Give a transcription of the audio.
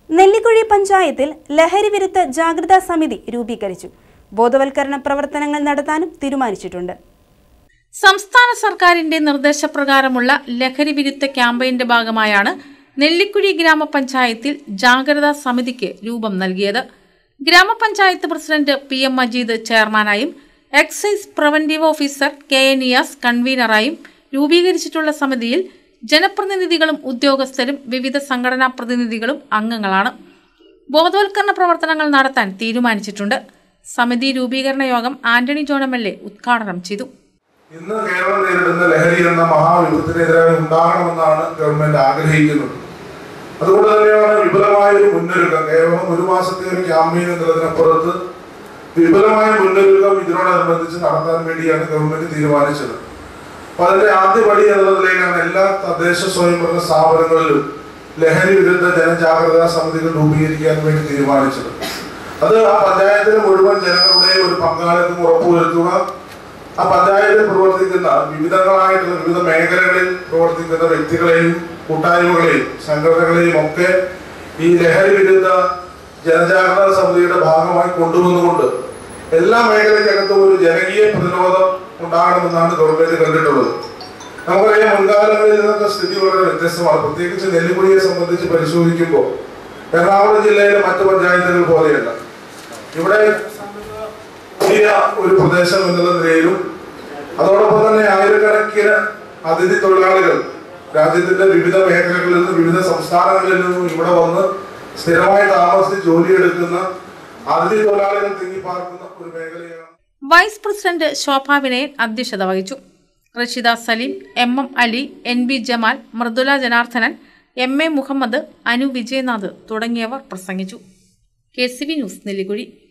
നെല്ലിക്കുഴി പഞ്ചായത്തിൽ ലഹരി വിരുദ്ധ ജാഗ്രതാ സമിതി രൂപീകരിച്ചു ബോധവൽക്കരണ പ്രവർത്തനങ്ങൾ നടത്താനും തീരുമാനിച്ചിട്ടുണ്ട് സംസ്ഥാന സർക്കാരിന്റെ നിർദ്ദേശപ്രകാരമുള്ള ലഹരി വിരുദ്ധ ക്യാമ്പയിന്റെ ഭാഗമായാണ് നെല്ലിക്കുഴി ഗ്രാമപഞ്ചായത്തിൽ ജാഗ്രതാ സമിതിക്ക് രൂപം നൽകിയത് ഗ്രാമപഞ്ചായത്ത് പ്രസിഡന്റ് പി എം മജീദ് ചെയർമാനായും excise preventive officer K N Iyas കൺവീനറായും രൂപീകരിച്ചിട്ടുള്ള സമിതിയിൽ ജനപ്രതിനിധികളും ഉദ്യോഗസ്ഥരും വിവിധ സംഘടനാ പ്രതിനിധികളും അംഗങ്ങളാണ് ബോധവൽക്കരണ പ്രവർത്തനങ്ങൾ നടത്താൻ തീരുമാനിച്ചിട്ടുണ്ട് സമിതി രൂപീകരണ യോഗം Antony John M L A ഉദ്ഘാടനം ചെയ്തു ഇന്ന് കേരളം നേരിടുന്ന ലഹരി എന്ന മഹാവിപത്തിനെതിരായി ഉണ്ടാകണമെന്നാണ് ഗവൺമെന്റ് ആഗ്രഹിക്കുന്നത് അതുകൊണ്ട് തന്നെയാണ് വിപുലമായ ഒരു മുന്നൊരുക്കം കേവലം ഒരു മാസത്തെ ഒരു ക്യാമ്പയിൻ എന്നുള്ളതിനപ്പുറത്ത് വിപുലമായ മുന്നൊരുക്കം ഇതിനോടനുബന്ധിച്ച് നടത്താൻ വേണ്ടിയാണ് ഗവൺമെന്റ് തീരുമാനിച്ചത് അപ്പൊ അതിന്റെ ആദ്യ പടി എന്നുള്ളതിലേക്കാണ് എല്ലാ തദ്ദേശ സ്വയംഭരണ സ്ഥാപനങ്ങളിലും ലഹരി വിരുദ്ധ ജനജാഗ്രതാ സമിതികൾ രൂപീകരിക്കാൻ വേണ്ടി തീരുമാനിച്ചത് അത് ആ പഞ്ചായത്തിലെ മുഴുവൻ ജനങ്ങളുടെയും ഒരു പങ്കാളിത്തം ഉറപ്പുവരുത്തുക ആ പഞ്ചായത്തിൽ പ്രവർത്തിക്കുന്ന വിവിധങ്ങളായിട്ടുള്ള വിവിധ മേഖലകളിൽ പ്രവർത്തിക്കുന്ന വ്യക്തികളെയും കൂട്ടായ്മകളെയും സംഘടനകളെയും ഒക്കെ ഈ ലഹരി വിരുദ്ധ ജനജാഗ്രതാ സമിതിയുടെ ഭാഗമായി കൊണ്ടുവന്നുകൊണ്ട് എല്ലാ മേഖലയ്ക്കകത്തും ഒരു ജനകീയ പ്രതിരോധം ഉണ്ടാകണമെന്നാണ് ഗവൺമെന്റ് കണ്ടിട്ടുള്ളത് നമുക്കറിയാം മുൻകാലങ്ങളിൽ നിന്നൊക്കെ സ്ഥിതി വളരെ വ്യത്യസ്തമാണ് പ്രത്യേകിച്ച് നെല്ലിക്കുഴിയെ സംബന്ധിച്ച് പരിശോധിക്കുമ്പോൾ എറണാകുളം ജില്ലയിലെ മറ്റു പഞ്ചായത്തുകൾ പോലെയല്ല ഇവിടെ പുതിയ ഒരു പ്രദേശം എന്നുള്ള നിലയിലും അതോടൊപ്പം തന്നെ ആയിരക്കണക്കിന് അതിഥി തൊഴിലാളികൾ രാജ്യത്തിന്റെ വിവിധ മേഖലകളിൽ നിന്നും വിവിധ സംസ്ഥാനങ്ങളിൽ നിന്നും ഇവിടെ വന്ന് സ്ഥിരമായി താമസിച്ച് ജോലിയെടുക്കുന്ന അതിഥി തൊഴിലാളികൾ തിങ്ങിപ്പാർക്കുന്ന ഒരു മേഖലയാണ് വൈസ് പ്രസിഡന്റ് ശോഭ വിനയൻ അധ്യക്ഷത വഹിച്ചു Rashida Saleem M M Ali N B Jamal Mridula Janardhanan M A Muhammad Anu Vijayanath തുടങ്ങിയവർ പ്രസംഗിച്ചു K C V news Nellikuzhi